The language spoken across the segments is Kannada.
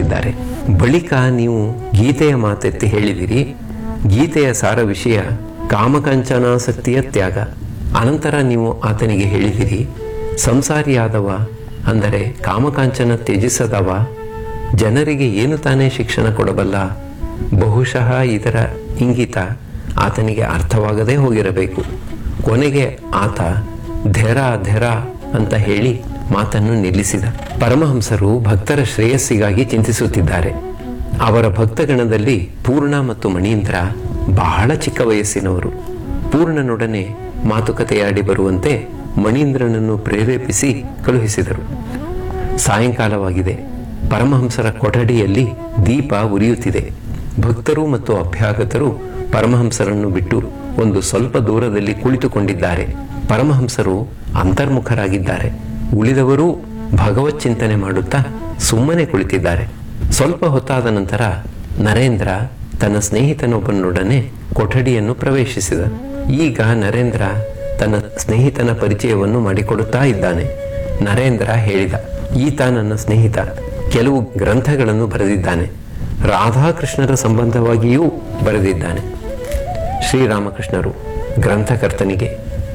ತಿಳಿಸುತ್ತಿದ್ದಾರೆ ಬಳಿಕ ನೀವು ಗೀತೆಯ ಮಾತೆತ್ತಿ ಹೇಳಿದಿರಿ ಗೀತೆಯ ಸಾರ ವಿಷಯ ಕಾಮಕಂಚನಾಸಕ್ತಿಯ ತ್ಯಾಗ ಅನಂತರ ನೀವು ಆತನಿಗೆ ಹೇಳಿದಿರಿ ಸಂಸಾರಿಯಾದವ ಅಂದರೆ ಕಾಮಕಾಂಚನ ತ್ಯಜಿಸದವ ಜನರಿಗೆ ಏನು ತಾನೇ ಶಿಕ್ಷಣ ಕೊಡಬಲ್ಲ ಬಹುಶಃ ಇದರ ಇಂಗಿತ ಆತನಿಗೆ ಅರ್ಥವಾಗದೇ ಹೋಗಿರಬೇಕು ಕೊನೆಗೆ ಆತ ಧೆರ ಧೆರ ಅಂತ ಹೇಳಿ ಮಾತನ್ನು ನಿಲ್ಲಿಸಿದ ಪರಮಹಂಸರು ಭಕ್ತರ ಶ್ರೇಯಸ್ಸಿಗಾಗಿ ಚಿಂತಿಸುತ್ತಿದ್ದಾರೆ ಅವರ ಭಕ್ತಗಣದಲ್ಲಿ ಪೂರ್ಣ ಮತ್ತು ಮಣೀಂದ್ರ ಬಹಳ ಚಿಕ್ಕ ವಯಸ್ಸಿನವರು ಪೂರ್ಣನೊಡನೆ ಮಾತುಕತೆಯಾಡಿ ಬರುವಂತೆ ಮಣೀಂದ್ರನನ್ನು ಪ್ರೇರೇಪಿಸಿ ಕಳುಹಿಸಿದರು ಸಾಯಂಕಾಲವಾಗಿದೆ ಪರಮಹಂಸರ ಕೊಠಡಿಯಲ್ಲಿ ದೀಪ ಉರಿಯುತ್ತಿದೆ ಭಕ್ತರು ಮತ್ತು ಅಭ್ಯಾಗತರು ಪರಮಹಂಸರನ್ನು ಬಿಟ್ಟು ಒಂದು ಸ್ವಲ್ಪ ದೂರದಲ್ಲಿ ಕುಳಿತುಕೊಂಡಿದ್ದಾರೆ ಪರಮಹಂಸರು ಅಂತರ್ಮುಖರಾಗಿದ್ದಾರೆ ಉಳಿದವರೂ ಭಗವತ್ ಚಿಂತನೆ ಮಾಡುತ್ತಾ ಸುಮ್ಮನೆ ಕುಳಿತಿದ್ದಾರೆ ಸ್ವಲ್ಪ ಹೊತ್ತಾದ ನಂತರ ನರೇಂದ್ರ ತನ್ನ ಸ್ನೇಹಿತನೊಬ್ಬನೊಡನೆ ಕೊಠಡಿಯನ್ನು ಪ್ರವೇಶಿಸಿದ ಈಗ ನರೇಂದ್ರ ತನ್ನ ಸ್ನೇಹಿತನ ಪರಿಚಯವನ್ನು ಮಾಡಿಕೊಡುತ್ತಾ ಇದ್ದಾನೆ ನರೇಂದ್ರ ಹೇಳಿದ ಈತ ನನ್ನ ಸ್ನೇಹಿತ ಕೆಲವು ಗ್ರಂಥಗಳನ್ನು ಬರೆದಿದ್ದಾನೆ ರಾಧಾಕೃಷ್ಣರ ಸಂಬಂಧವಾಗಿಯೂ ಬರೆದಿದ್ದಾನೆ ಶ್ರೀರಾಮಕೃಷ್ಣರು ಗ್ರಂಥಕರ್ತನಿಗೆ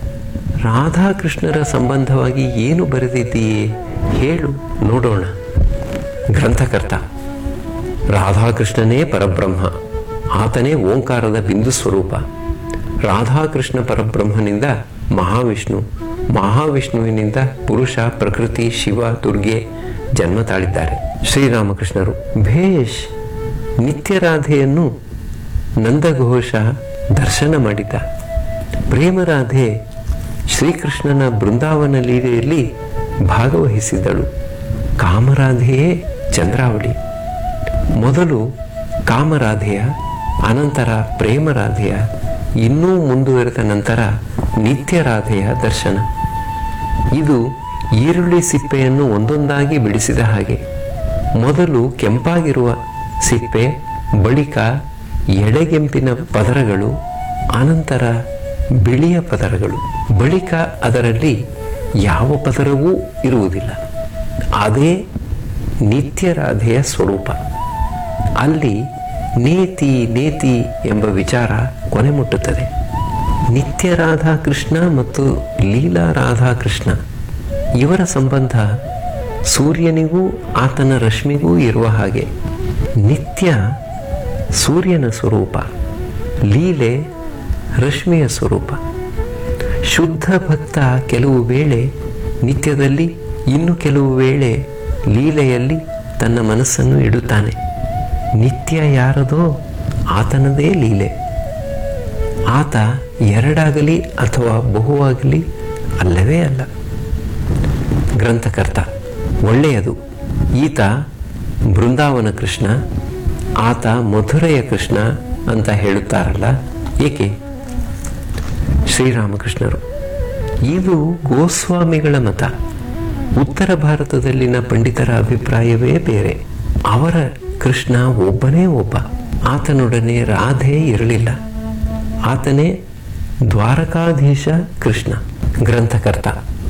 ರಾಧಾಕೃಷ್ಣರ ಸಂಬಂಧವಾಗಿ ಏನು ಬರೆದಿದ್ದೀಯೇ ಹೇಳು ನೋಡೋಣ ಗ್ರಂಥಕರ್ತ ರಾಧಾಕೃಷ್ಣನೇ ಪರಬ್ರಹ್ಮ ಆತನೇ ಓಂಕಾರದ ಬಿಂದು ಸ್ವರೂಪ ರಾಧಾಕೃಷ್ಣ ಪರಬ್ರಹ್ಮನಿಂದ ಮಹಾವಿಷ್ಣು ಮಹಾವಿಷ್ಣುವಿನಿಂದ ಪುರುಷ ಪ್ರಕೃತಿ ಶಿವ ದುರ್ಗೆ ಜನ್ಮ ತಾಳಿದ್ದಾರೆ ಶ್ರೀರಾಮಕೃಷ್ಣರು ಭೇಷ್ ನಿತ್ಯರಾಧೆಯನ್ನು ನಂದಘೋಷ ದರ್ಶನ ಮಾಡಿದ್ದ ಪ್ರೇಮರಾಧೆ ಶ್ರೀಕೃಷ್ಣನ ಬೃಂದಾವನ ಲೀಲೆಯಲ್ಲಿ ಭಾಗವಹಿಸಿದ್ದಳು ಕಾಮರಾಧೆಯೇ ಚಂದ್ರಾವಳಿ ಮೊದಲು ಕಾಮರಾಧೆಯ ಅನಂತರ ಪ್ರೇಮರಾಧೆಯ ಇನ್ನೂ ಮುಂದುವರೆದ ನಂತರ ನಿತ್ಯರಾಧೆಯ ದರ್ಶನ ಇದು ಈರುಳ್ಳಿ ಸಿಪ್ಪೆಯನ್ನು ಒಂದೊಂದಾಗಿ ಬಿಡಿಸಿದ ಹಾಗೆ ಮೊದಲು ಕೆಂಪಾಗಿರುವ ಸಿಪ್ಪೆ ಬಳಿಕ ಎಡೆಗೆಂಪಿನ ಪದರಗಳು ಅನಂತರ ಬಿಳಿಯ ಪದರಗಳು ಬಳಿಕ ಅದರಲ್ಲಿ ಯಾವ ಪದರವೂ ಇರುವುದಿಲ್ಲ ಅದೇ ನಿತ್ಯರಾಧೆಯ ಸ್ವರೂಪ ಅಲ್ಲಿ ನೇತಿ ನೇತಿ ಎಂಬ ವಿಚಾರ ಕೊನೆ ಮುಟ್ಟುತ್ತದೆ ನಿತ್ಯ ರಾಧಾಕೃಷ್ಣ ಮತ್ತು ಲೀಲಾ ರಾಧಾಕೃಷ್ಣ ಇವರ ಸಂಬಂಧ ಸೂರ್ಯನಿಗೂ ಆತನ ರಶ್ಮಿಗೂ ಇರುವ ಹಾಗೆ ನಿತ್ಯ ಸೂರ್ಯನ ಸ್ವರೂಪ ಲೀಲೆ ರಶ್ಮಿಯ ಸ್ವರೂಪ ಶುದ್ಧ ಭಕ್ತ ಕೆಲವು ವೇಳೆ ನಿತ್ಯದಲ್ಲಿ ಇನ್ನು ಕೆಲವು ವೇಳೆ ಲೀಲೆಯಲ್ಲಿ ತನ್ನ ಮನಸ್ಸನ್ನು ಇಡುತ್ತಾನೆ ನಿತ್ಯ ಯಾರದೋ ಆತನದೇ ಲೀಲೆ ಆತ ಎರಡಾಗಲಿ ಅಥವಾ ಬಹುವಾಗಲಿ ಅಲ್ಲವೇ ಅಲ್ಲ ಗ್ರಂಥಕರ್ತ ಒಳ್ಳೆಯದು ಈತ ಬೃಂದಾವನ ಕೃಷ್ಣ ಆತ ಮಧುರೆಯ ಕೃಷ್ಣ ಅಂತ ಹೇಳುತ್ತಾರಲ್ಲ ಏಕೆ ಶ್ರೀರಾಮಕೃಷ್ಣರು ಇದು ಗೋಸ್ವಾಮಿಗಳ ಮತ ಉತ್ತರ ಭಾರತದಲ್ಲಿನ ಪಂಡಿತರ ಅಭಿಪ್ರಾಯವೇ ಬೇರೆ ಅವರ ಕೃಷ್ಣ ಒಬ್ಬನೇ ಒಬ್ಬ ಆತನೊಡನೆ ರಾಧೆ ಇರಲಿಲ್ಲ ಆತನೇ ದ್ವಾರಕಾಧೀಶ ಕೃಷ್ಣ ಗ್ರಂಥಕರ್ತ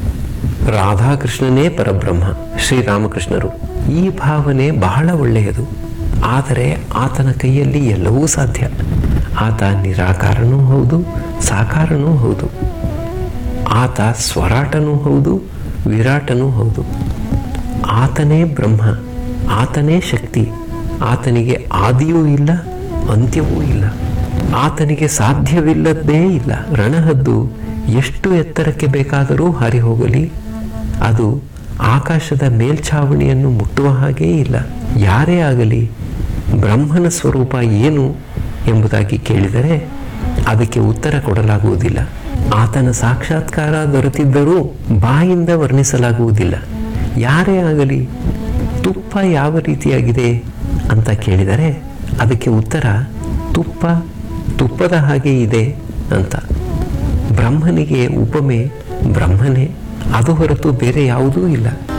ರಾಧಾಕೃಷ್ಣನೇ ಪರಬ್ರಹ್ಮ ಶ್ರೀರಾಮಕೃಷ್ಣರು ಈ ಭಾವನೆ ಬಹಳ ಒಳ್ಳೆಯದು ಆದರೆ ಆತನ ಕೈಯಲ್ಲಿ ಎಲ್ಲವೂ ಸಾಧ್ಯ ಆತ ನಿರಾಕಾರನೂ ಹೌದು ಸಾಕಾರನೂ ಹೌದು ಆತ ಸ್ವರಾಟನೂ ಹೌದು ವಿರಾಟನೂ ಹೌದು ಆತನೇ ಬ್ರಹ್ಮ ಆತನೇ ಶಕ್ತಿ ಆತನಿಗೆ ಆದಿಯೂ ಇಲ್ಲ ಅಂತ್ಯವೂ ಇಲ್ಲ ಆತನಿಗೆ ಸಾಧ್ಯವಿಲ್ಲದ್ದೇ ಇಲ್ಲ ರಣಹದ್ದು ಎಷ್ಟು ಎತ್ತರಕ್ಕೆ ಬೇಕಾದರೂ ಹಾರಿ ಹೋಗಲಿ ಅದು ಆಕಾಶದ ಮೇಲ್ಛಾವಣಿಯನ್ನು ಮುಟ್ಟುವ ಹಾಗೇ ಇಲ್ಲ ಯಾರೇ ಆಗಲಿ ಬ್ರಹ್ಮನ ಸ್ವರೂಪ ಏನು ಎಂಬುದಾಗಿ ಕೇಳಿದರೆ ಅದಕ್ಕೆ ಉತ್ತರ ಕೊಡಲಾಗುವುದಿಲ್ಲ ಆತನ ಸಾಕ್ಷಾತ್ಕಾರ ದೊರೆತಿದ್ದರೂ ಬಾಯಿಂದ ವರ್ಣಿಸಲಾಗುವುದಿಲ್ಲ ಯಾರೇ ಆಗಲಿ ತುಪ್ಪ ಯಾವ ರೀತಿಯಾಗಿದೆ ಅಂತ ಕೇಳಿದರೆ ಅದಕ್ಕೆ ಉತ್ತರ ತುಪ್ಪ ತುಪ್ಪದ ಹಾಗೆ ಇದೆ ಅಂತ ಬ್ರಹ್ಮನಿಗೆ ಉಪಮೆ ಬ್ರಹ್ಮನೇ ಅದು ಹೊರತು ಬೇರೆ ಯಾವುದೂ ಇಲ್ಲ